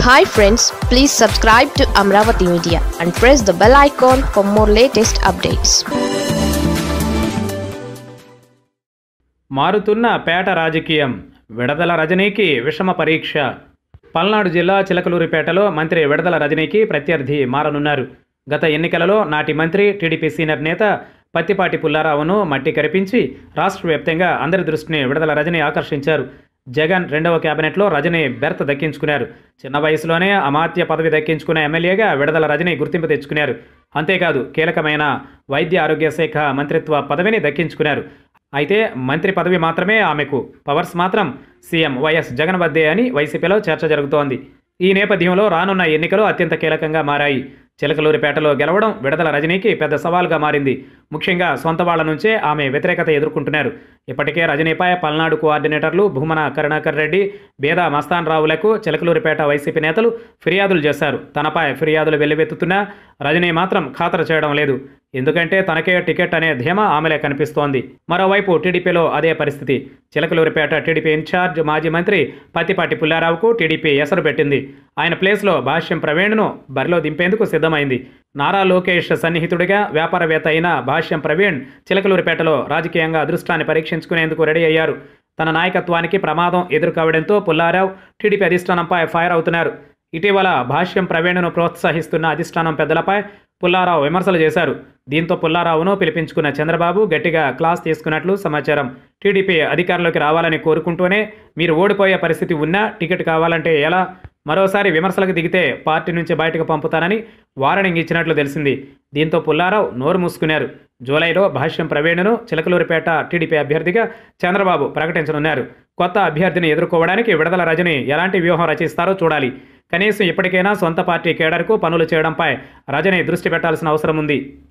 hi friends please subscribe to Amaravati media and press the bell icon for more latest updates మారుతున్న పేట రాజకీయం విడదల రజనీకి విషమ పరీక్ష పల్నాడు జిల్లా చిలకలూరిపేటలో మంత్రి విడదల రజనీకి ప్రత్యర్థి మారనున్నారు గత ఎన్నికలలో నాటి మంత్రి టీడీపీ సీనియర్ నేత పత్తిపాటి పుల్లారావును మట్టి కరిపించి రాష్ట్ర వ్యాప్తంగా అందరి దృష్టిని విడదల రజనీ ఆకర్షించారు జగన్ రెండవ కేబినెట్లో రజనీ బెర్త్ దక్కించుకున్నారు చిన్న వయసులోనే అమాత్య పదవి దక్కించుకున్న ఎమ్మెల్యేగా విడదల రజనీ గుర్తింపు తెచ్చుకున్నారు అంతేకాదు కీలకమైన వైద్య ఆరోగ్య శాఖ మంత్రిత్వ పదవిని దక్కించుకున్నారు అయితే మంత్రి పదవి మాత్రమే ఆమెకు పవర్స్ మాత్రం సీఎం వైఎస్ జగన్ వద్దే అని వైసీపీలో చర్చ జరుగుతోంది ఈ నేపథ్యంలో రానున్న ఎన్నికలు అత్యంత కీలకంగా మారాయి చిలకలూరిపేటలో గెలవడం విడదల రజనీకి పెద్ద సవాల్గా మారింది ముఖ్యంగా సొంత వాళ్ల నుంచే ఆమె వ్యతిరేకత ఎదుర్కొంటున్నారు ఇప్పటికే రజనీపై పల్నాడు కోఆర్డినేటర్లు భూమన కరుణాకర్ రెడ్డి బేదా మస్తాన్ రావులకు చిలకలూరిపేట వైసీపీ నేతలు ఫిర్యాదులు చేశారు తనపై ఫిర్యాదులు వెల్లువెత్తుతున్నా రజనీ మాత్రం ఖాతరు చేయడం లేదు ఎందుకంటే తనకే టికెట్ అనే ధీమా ఆమెలే కనిపిస్తోంది మరోవైపు టీడీపీలో అదే పరిస్థితి చిలకలూరిపేట టీడీపీ ఇన్ఛార్జ్ మాజీ మంత్రి పత్తిపాటి పుల్లారావుకు టీడీపీ ఎసరు పెట్టింది ఆయన ప్లేస్లో భాష్యం ప్రవీణ్ను బరిలో దింపేందుకు సిద్ధమైంది నారా లోకేష్ సన్నిహితుడిగా వ్యాపారవేత్త అయిన భాష్యం ప్రవీణ్ చిలకలూరిపేటలో రాజకీయంగా అదృష్టాన్ని పరీక్షించుకునేందుకు రెడీ అయ్యారు తన నాయకత్వానికి ప్రమాదం ఎదురుకావడంతో పుల్లారావు టీడీపీ అధిష్టానంపై ఫైర్ అవుతున్నారు ఇటీవల భాష్యం ప్రవీణ్ను ప్రోత్సహిస్తున్న అధిష్టానం పెద్దలపై పుల్లారావు విమర్శలు చేశారు దీంతో పుల్లారావును పిలిపించుకున్న చంద్రబాబు గట్టిగా క్లాస్ తీసుకున్నట్లు సమాచారం టీడీపీ అధికారంలోకి రావాలని కోరుకుంటూనే మీరు ఓడిపోయే పరిస్థితి ఉన్నా టికెట్ కావాలంటే ఎలా మరోసారి విమర్శలకు దిగితే పార్టీ నుంచి బయటకు పంపుతానని వార్నింగ్ ఇచ్చినట్లు తెలిసింది దీంతో పుల్లారావు నోరు మూసుకున్నారు జూలైలో భాష్యం ప్రవీణ్ను చిలకలూరిపేట టీడీపీ అభ్యర్థిగా చంద్రబాబు ప్రకటించనున్నారు కొత్త అభ్యర్థిని ఎదుర్కోవడానికి విడదల రజని ఎలాంటి వ్యూహం రచిస్తారో చూడాలి కనీసం ఇప్పటికైనా సొంత పార్టీ కేడర్కు పనులు చేయడంపై రజని దృష్టి పెట్టాల్సిన అవసరం ఉంది